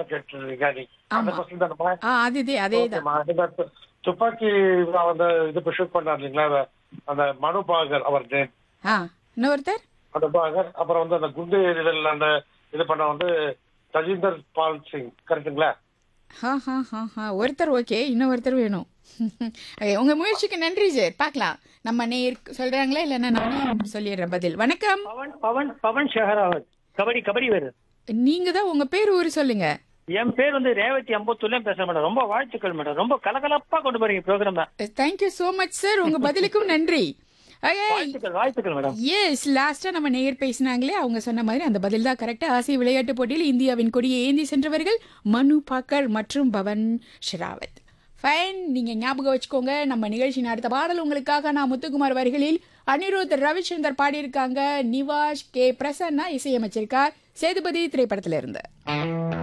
தானே கேட்டுருக்கீங்க நீ அந்த ஆமா. கொஸ்டின் தானே ஆ அதே அதே தான் ஓகேம்மா. இந்த து- துப்பாக்கி வந்து இது ஷூட் பண்ணார் இல்லைங்களா அந்த- அந்த மனு பாகர் அவர் name. ஆ இன்னொருத்தர் மனு பாகர் அப்புறம் வந்து அந்த குண்டு எறிதல் அந்த இது பண்ண வந்து தஜிந்தர் பால் சிங் கரெக்டுங்களா ஹா ஹா ஹா ஹா ஒருத்தர் ஓகே இன்னும் ஒருத்தர் வேணும் Okay, உங்க முயற்சிக்கு நன்றி சார் பார்க்கலாம் நம்ம நேர் சொல்றாங்களா இல்லைன்னா நானே சொல்லிடுறேன் பதில் வணக்கம் பவன் பவன் பவன் ஷெஹராவத் கபடி கபடி வீரர் நீங்க தான் உங்க பேர் ஊர் சொல்லுங்க என் பேர் வந்து ரேவதி அம்பத்தூர்ல பேசுறேன் மேடம் ரொம்ப வாழ்த்துக்கள் மேடம் ரொம்ப கலகலப்பா கொண்டு போறீங்க programme thank you so much sir உங்க பதிலுக்கும் நன்றி வாழ்த்துக்கள் வாழ்த்துக்கள் மேடம் எஸ் லாஸ்டா நம்ம நேயர் பேசினாங்களே அவங்க சொன்ன மாதிரி அந்த பதில் தான் கரெக்டா ஆசிய விளையாட்டுப் போட்டியில் இந்தியாவின் கொடியை ஏந்தி சென்றவர்கள் மனு பாக்கர் மற்றும் பவன் ஷெராவத் ஃபைன் நீங்க ஞாபகம் வச்சுக்கோங்க நம்ம நிகழ்ச்சியின் அடுத்த பாடல் உங்களுக்காக நான் முத்துக்குமார் வரிகளில் அனிருத் ரவிச்சந்தர் பாடியிருக்காங்க நிவாஷ் கே பிரசன்னா இசையமைச்சிருக்கார் சேதுபதி திரைப்படத்துல இருந்து